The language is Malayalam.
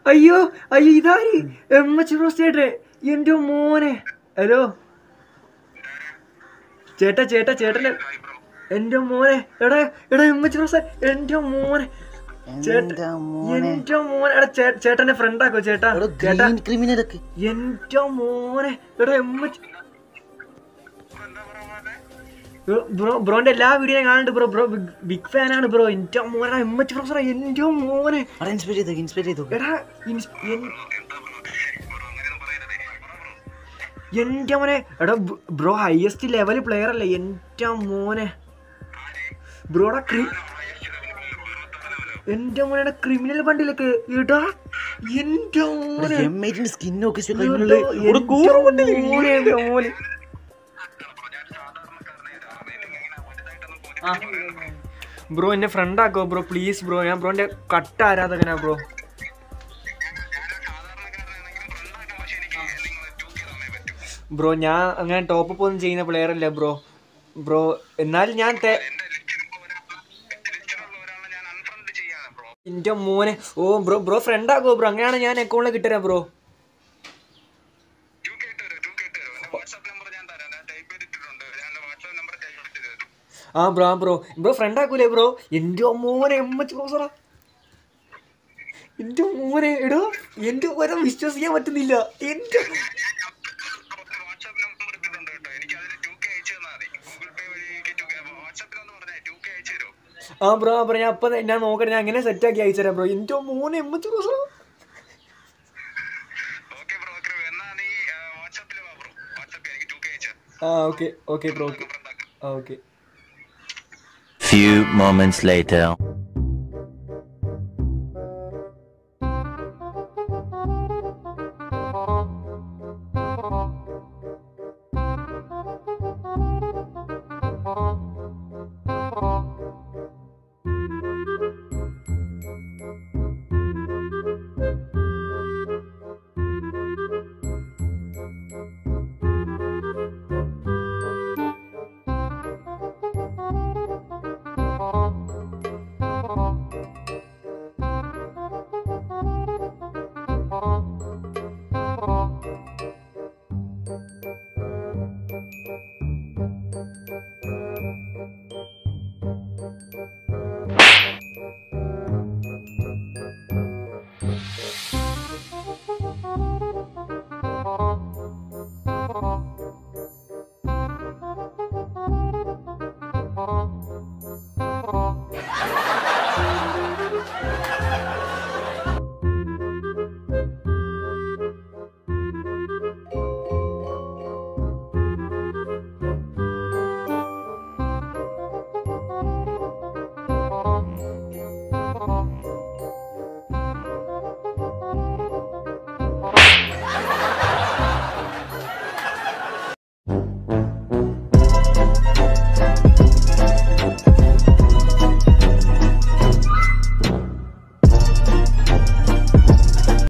അയ്യോ അയ്യോ ഇതാര് എം എച്ച് റോസ് ചേട്ടേ എന്റെ മോനെ ഹലോ ചേട്ടാ ചേട്ടാ ചേട്ടന് എന്റെ മോനെ എടാ എടാ എം എച്ച് റോസ് എന്റെ മോനെ ചേട്ടാ എന്റെ മോനെ എന്റെ മോനെ എടാ ചേ- ചേട്ടന്റെ ഫ്രണ്ട് ആക്കോ ചേട്ടാ ചേട്ടാ ഗ്രീൻ ക്രിമിനലൊക്കെ എന്റെ മോനെ എടാ എം എച്ച് ബ്രോ ബ്രോന്റെ എല്ലാ വീഡിയോ കാണുന്നുണ്ട് ബ്രോ ബ്രോ ബിഗ് ഫാൻ ആണ് ബ്രോ എന്റെ മോനെ എം എച്ച് പ്രൊഫസർ എന്റെ മോനെ അവിടെ ഇൻസ്പെക്ട് ചെയ്തു ഇൻസ്പെക്ട് ചെയ്തു എടാ ഇൻസ്- എൻ- എന്റെ മോനെ എടാ ബ്രോ ഹയസ്റ്റ് ലെവൽ പ്ലെയർ അല്ലേ എന്റെ മോനെ ബ്രോടാ ക്രി എന്റെ മോനെ ക്രിമിനൽ വണ്ടിയിലൊക്കെ എടാ എന്റെ മോനെ എം എയ്റ്റിന്റെ സ്കിന്നൊക്കെ എടാ, എന്റെ മോനെ, എന്റെ മോനെ. ബ്രോ എന്നെ ഫ്രണ്ട് ആക്കോ ബ്രോ പ്ലീസ് ബ്രോ ഞാൻ ബ്രോന്റെ കട്ട ആരാധകനാ ബ്രോ ബ്രോ ഞാൻ അങ്ങനെ ടോപ്പ് ഒന്നും ചെയ്യുന്ന പ്ലെയർ അല്ല ബ്രോ ബ്രോ എന്നാലും ഞാൻ തെ- എന്റെ മോനെ ഓ ബ്രോ ബ്രോ ഫ്രണ്ട് ആക്കോ ബ്രോ അങ്ങനെയാണ് ഞാൻ അക്കൗണ്ടിൽ കിട്ടുക ബ്രോ ആ ബ്രോ ആ ബ്രോ ബ്രോ ഫ്രണ്ട് ആക്കൂലേ ബ്രോ എന്റെ മോനെ എമ്മച്ച് പ്രൊഫസറാ എന്റെ മോനെ എടോ എന്റെ മോനെ വിശ്വസിക്കാൻ പറ്റുന്നില്ല എന്റെ ആ ബ്രോ ആ ബ്രോ ഞാൻ അപ്പൊ ഞാൻ നോക്കട്ടെ ഞാൻ അങ്ങനെ സെറ്റ് ആക്കി അയച്ചുതരാം ബ്രോ എന്റെ മോനെ എമ്മച്ച് പ്രൊഫസറാ ആ ഓക്കെ ഓക്കെ ബ്രോ ഓക്കെ ആ ഓക്കെ Few moments later.